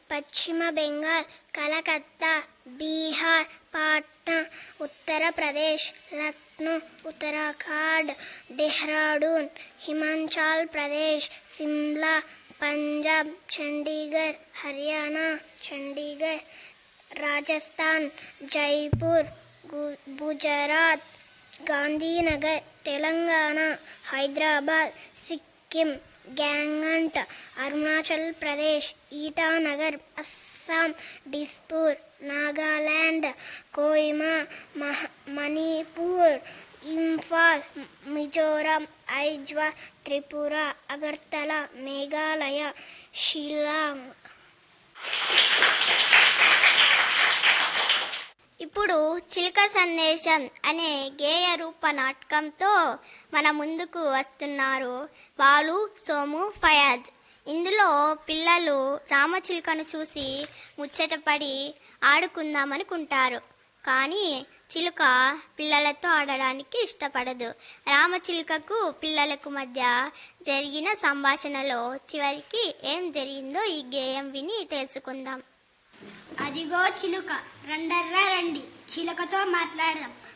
పశ్చిమ బెంగాల్ కలకత్తా బీహార్ పాట్నా ఉత్తరప్రదేశ్ లక్నో ఉత్తరాఖండ్ డెహ్రాడూన్ హిమాచల్ ప్రదేశ్ సిమ్లా పంజాబ్ చండీగఢ్ హర్యానా చండీగఢ్ రాజస్థాన్ జైపూర్ గు- గుజరాత్ గాంధీనగర్ తెలంగాణ హైదరాబాద్ సిక్కిం గ్యాంగంట్ అరుణాచల్ ప్రదేశ్ ఈటానగర్ అస్సాం డిస్పూర్ నాగాలాండ్ కోహిమా మహ మణిపూర్ ఇంఫాల్ మిజోరాం ఐజ్వా త్రిపుర అగర్తల మేఘాలయ షిల్లాంగ్ ఇప్పుడు చిలక సందేశం అనే గేయ రూప నాటకంతో మన ముందుకు వస్తున్నారు బాలు సోము ఫయాజ్ ఇందులో పిల్లలు రామచిలుకను చూసి ముచ్చటపడి ఆడుకుందామనుకుంటారు కానీ చిలుక పిల్లలతో ఆడడానికి ఇష్టపడదు రామచిలుకకు పిల్లలకు మధ్య జరిగిన సంభాషణలో చివరికి ఏం జరిగిందో ఈ గేయం విని తెలుసుకుందాం అదిగో చిలుక రండర్రా రండి చిలుకతో మాట్లాడదాం